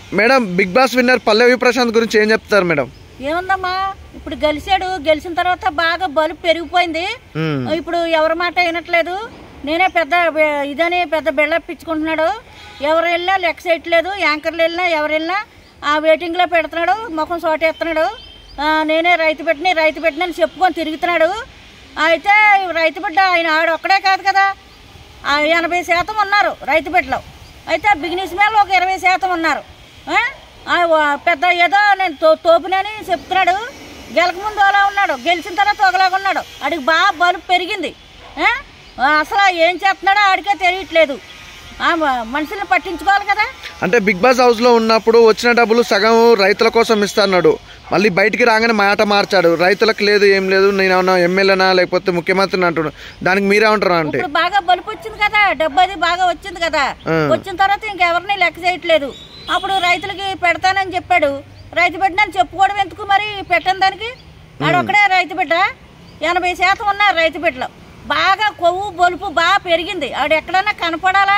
Madam big boss winner Pallavi Prashanth గురించి ఏం చెప్తారు మేడం ఏముందమ్మా ఇప్పుడు గెలిచాడు గెలిచిన తర్వాత బాగా బలుపు పెరిగిపోయింది మ్మ్. ఇప్పుడు ఎవరి మాట వినట్లేదు నేనే పెద్ద బె- ఇదని పెద్ద బిల్డప్ ఇచ్చుకుంటున్నాడు ఎవరు వెళ్ళినా లెక్క చేయట్లేదు యాంకర్లు వెళ్ళినా ఎవరు వెళ్ళినా ఆ వెయిటింగ్లో పెడుతున్నాడు ముఖం సోటేస్తున్నాడు ఆ, నేనే రైతు పెట్టిన రైతు పెట్టిన అని చెప్పుకొని తిరుగుతున్నాడు అయితే రైతు బిడ్డ ఆయన ఆడు ఒక్కడే కాదు కదా ఆ, ఎనభై శాతం ఉన్నారు రైతు బిడ్డలో అయితే బిజినెస్ మ్యాన్లు ఒక ఇరవై శాతం ఉన్నారు ఆ? ఆ, వా- పెద్ద ఏదో నేను తో తోపునని చెప్తున్నాడు గెలక ముందు అలా ఉన్నాడు గెలిచిన తర్వాత ఒకలాగా ఉన్నాడు ఆడికి బాగా బలుపు పెరిగింది ఆ? ఆ, అసలు ఏం చేస్తున్నాడో ఆడికే తెలియట్లేదు ఆ, మ- మనుషుల్ని పట్టించుకోవాలి కదా అంటే బిగ్ బాస్ హౌస్లో ఉన్నప్పుడు వచ్చిన డబ్బులు సగం రైతుల కోసం ఇస్తాడు మళ్ళీ బయటికి రాగానే మాట మార్చాడు రైతులకు లేదు ఏం లేదు నేను ఏమన్నా ఎమ్మెల్యేనా లేకపోతే ముఖ్యమంత్రిని అంటున్నాడు దానికి మీరేమంటారు అంటే ఇప్పుడు బాగా బలుపు వచ్చింది కదా డబ్బు అది బాగా వచ్చింది కదా ఆ. వచ్చిన తర్వాత ఇంకెవరిని లెక్క చేయట్లేదు అప్పుడు రైతులకి పెడతానని చెప్పాడు రైతు బిడ్డని చెప్పుకోవడం ఎందుకు మరి పెట్టని దానికి ఆడు ఒక్కడే రైతు బిడ్డ ఎనభై శాతం ఉన్నారు రైతు బిడ్డలో బాగా కొవ్వు బొలుపు బాగా పెరిగింది ఆడు ఎక్కడన్నా కనపడాలా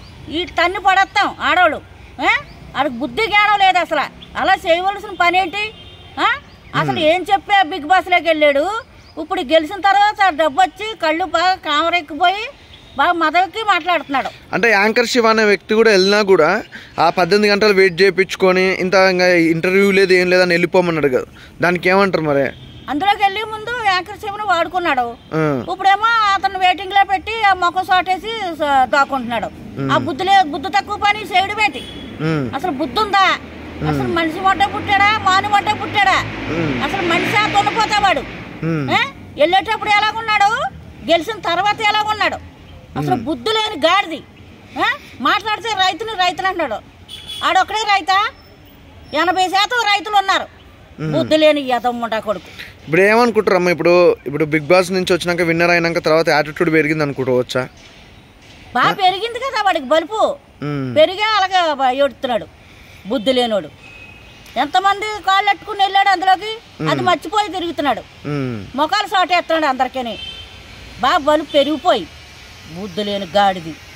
ఈ తన్ని పడేస్తాం ఆడవాళ్ళు ఆ? ఆడికి బుద్ధి జ్ఞానం లేదు అసలు అలా చేయవలసిన పని ఏంటి ఆ? అసలు ఏం చెప్పా బిగ్ బాస్లోకి వెళ్ళాడు ఇప్పుడు గెలిచిన తర్వాత డబ్బు వచ్చి కళ్ళు బాగా కామరెక్కిపోయి బాగా మదవికి మాట్లాడుతున్నాడు అంటే యాంకర్ శివ అనే వ్యక్తి కూడా వెళ్ళినా కూడా ఆ పద్దెనిమిది గంటలు వెయిట్ చేయించుకొని ఇంత ఇంకా ఇంటర్వ్యూ లేదు ఏం లేదని వెళ్ళిపోమన్నాడు కదా దానికి ఏమంటారు మరి అందులోకి వెళ్ళి ముందు యాంకర్ శివను వాడుకున్నాడు ఆ, ఇప్పుడేమో అతను వెయిటింగ్ లో పెట్టి ఆ ముఖం సాటేసి స- దాక్కుంటున్నాడు ఆ బుద్ధి లే బుద్ధి తక్కువ పని చేయడం ఏంటి ఉమ్, అసలు బుద్ధి ఉందా అసలు మనిషి మొట్ట పుట్టాడా మాను మొట్ట పుట్టాడా ఉమ్, అసలు మనిషి దున్నపోతావాడు ఉమ్. ఏ? వెళ్ళేటప్పుడు ఎలాగున్నాడు గెలిచిన తర్వాత ఎలాగున్నాడు అసలు బుద్ధి లేని గాడిది ఏ? మాట్లాడితే రైతుని రైతుని అంటాడు ఆడొక్కడే రైతా ఎనభై శాతం రైతులు ఉన్నారు బుద్ధి లేని యదమ్ముంట కొడుకు ఇప్పుడు ఏమనుకుంటారు అమ్మ ఇప్పుడు ఇప్పుడు బిగ్ బాస్ నుంచి వచ్చినాక విన్నర్ అయినాక తర్వాత యాటిట్యూడ్ పెరిగింది అనుకుంటవచ్చా బాగా పెరిగింది కదా వాడికి బలుపు ఉమ్, పెరిగే అలాగే బ- ఏడుస్తున్నాడు బుద్ధి లేనోడు ఎంతమంది కాళ్ళు ఎట్టుకుని వెళ్ళాడు అందులోకి అది మర్చిపోయి తిరుగుతున్నాడు ఉమ్. ముఖాలు సాటేస్తున్నాడు అందరికీ బాగా బలుపు పెరిగిపోయి బుద్ధి లేని గాడిది